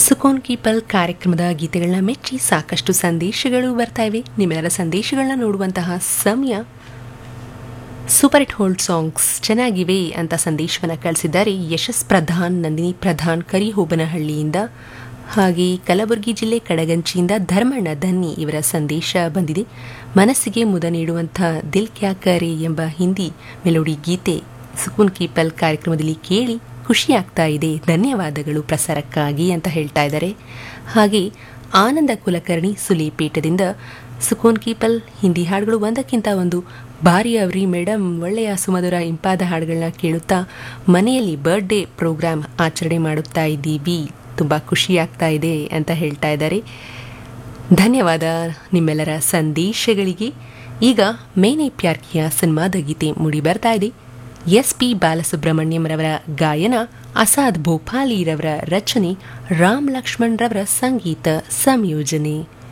ಸುಕೋನ್ ಕೀಪಲ್ ಕಾರ್ಯಕ್ರಮದ ಗೀತೆಗಳನ್ನ ಮೆಚ್ಚಿ ಸಾಕಷ್ಟು ಸಂದೇಶಗಳು ಬರ್ತಾ ಇವೆ ನಿಮ್ಮೆಲ್ಲರ ಸಂದೇಶಗಳನ್ನ ನೋಡುವಂತಹ ಸಮಯ ಸೂಪರ್ ಹಿಟ್ ಹೋಲ್ಡ್ ಸಾಂಗ್ಸ್ ಚೆನ್ನಾಗಿವೆ ಅಂತ ಸಂದೇಶವನ್ನು ಕಳಿಸಿದ್ದಾರೆ ಯಶಸ್ ಪ್ರಧಾನ್ ನಂದಿನಿ ಪ್ರಧಾನ್ ಕರಿಹೋಬನಹಳ್ಳಿಯಿಂದ ಹಾಗೆ ಕಲಬುರಗಿ ಜಿಲ್ಲೆ ಕಡಗಂಚಿಯಿಂದ ಧರ್ಮಣ್ಣ ಧನ್ನಿ ಇವರ ಸಂದೇಶ ಬಂದಿದೆ ಮನಸ್ಸಿಗೆ ಮುದ ನೀಡುವಂಥ ದಿಲ್ ಕ್ಯಾ ಕರೆ ಎಂಬ ಹಿಂದಿ ಮೆಲೋಡಿ ಗೀತೆ ಸುಕೂನ್ ಕೀಪಲ್ ಕಾರ್ಯಕ್ರಮದಲ್ಲಿ ಕೇಳಿ ಖುಷಿಯಾಗ್ತಾ ಇದೆ ಧನ್ಯವಾದಗಳು ಪ್ರಸಾರಕ್ಕಾಗಿ ಅಂತ ಹೇಳ್ತಾ ಇದ್ದಾರೆ ಹಾಗೆ ಆನಂದ ಕುಲಕರ್ಣಿ ಸುಲಿಪೇಟದಿಂದ ಸುಕೋನ್ ಕೀಪಲ್ ಹಿಂದಿ ಹಾಡುಗಳು ಒಂದಕ್ಕಿಂತ ಒಂದು ಭಾರಿ ಅವ್ರಿ ಮೇಡಮ್ ಒಳ್ಳೆಯ ಸುಮಧುರ ಇಂಪಾದ ಹಾಡುಗಳನ್ನ ಕೇಳುತ್ತಾ ಮನೆಯಲ್ಲಿ ಬರ್ಡೇ ಪ್ರೋಗ್ರಾಮ್ ಆಚರಣೆ ಮಾಡುತ್ತಾ ಇದ್ದೀವಿ ತುಂಬ ಖುಷಿಯಾಗ್ತಾ ಇದೆ ಅಂತ ಹೇಳ್ತಾ ಇದ್ದಾರೆ ಧನ್ಯವಾದ ನಿಮ್ಮೆಲ್ಲರ ಸಂದೇಶಗಳಿಗೆ ಈಗ ಮೇನೆ ಪ್ಯಾರ್ಕಿಯ ಸಿನಿಮಾದ ಗೀತೆ ಮೂಡಿ ಬರ್ತಾ ಇದೆ ಎಸ್ ಪಿ ಬಾಲಸುಬ್ರಹ್ಮಣ್ಯಂ ರವರ ಗಾಯನ ಅಸಾದ್ ಭೋಪಾಲಿರವರ ರಚನೆ ರಾಮ್ ಲಕ್ಷ್ಮಣ್ ರವರ ಸಂಗೀತ ಸಂಯೋಜನೆ